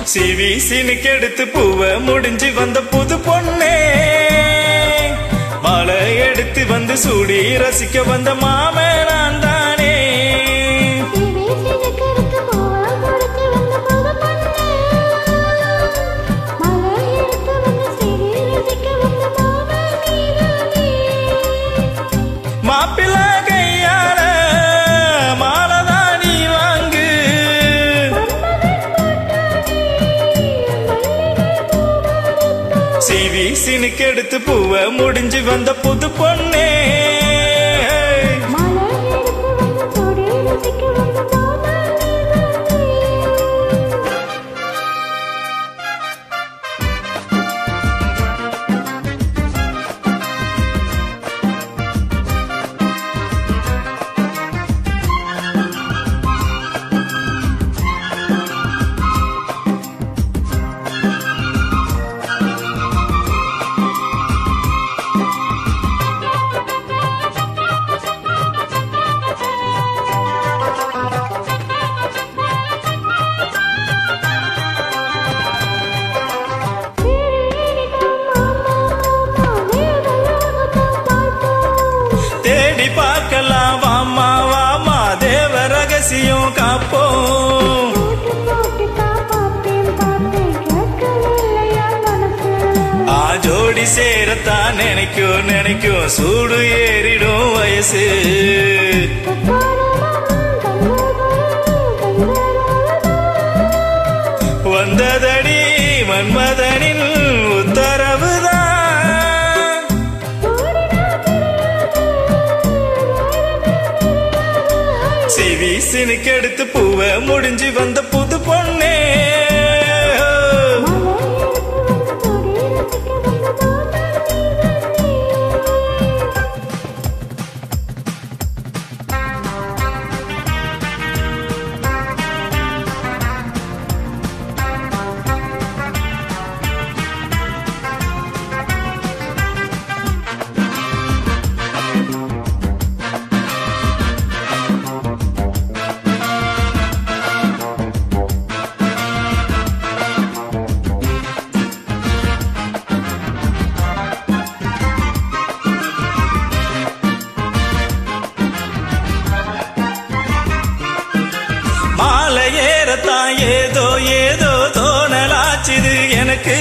CV சினுக்கு எடுத்து பூவ முடிஞ்சு வந்த புது பொண்ணே மாலை எடுத்து வந்து சூடி ரசிக்க வந்த மாம நான் தானே மாப்பிள்ள கையால மாலதானி வாங்கு சிவி சினுக்கு எடுத்து பூவ முடிஞ்சு வந்த புது பொண்ணே தேடி பார்க்கலாம் வாமா வாமா தேவ ரகசியம் காப்போம் ஆ ஜோடி சேரத்தான் நினைக்கும் நினைக்கும் சூடு ஏறிடும் வயசு வந்ததடி மன்மதனின் உத்தரவுதான் சிவி சினுக்கு எடுத்து பூவ முடிஞ்சு வந்த புது பொண்ணே மாலை ஏறத்தான் ஏதோ ஏதோ தோணலாச்சுது எனக்கு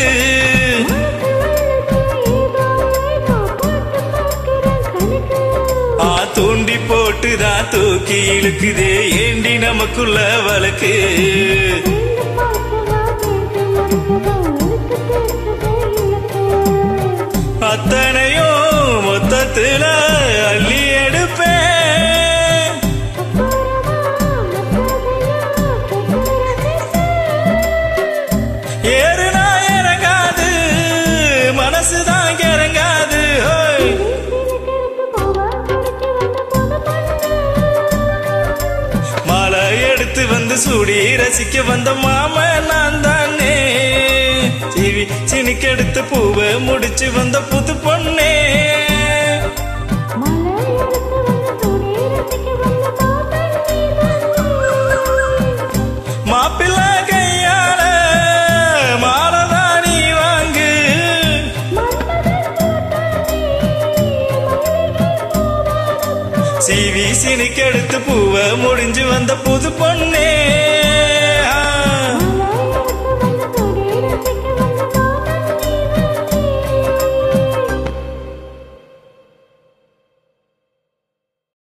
ஆ தூண்டி போட்டுதான் தூக்கி இழுக்குதே ஏண்டி நமக்குள்ள வழக்கு அத்தனையும் மொத்தத்துல அள்ளி எடுப்பேன் ஏறுனா இறங்காது மனசுதான் இறங்காது ஹோய் மாலை எடுத்து வந்து சூடி ரசிக்க வந்த மாம நான் தானே சிவி சினிக்கு எடுத்து பூவை முடிச்சு வந்த புது பொண்ணே மாப்பிள்ள கையால மாலதானி வாங்கு சிவி சினிக்கு எடுத்து பூவை முடிஞ்சு வந்த புது பொண்ணே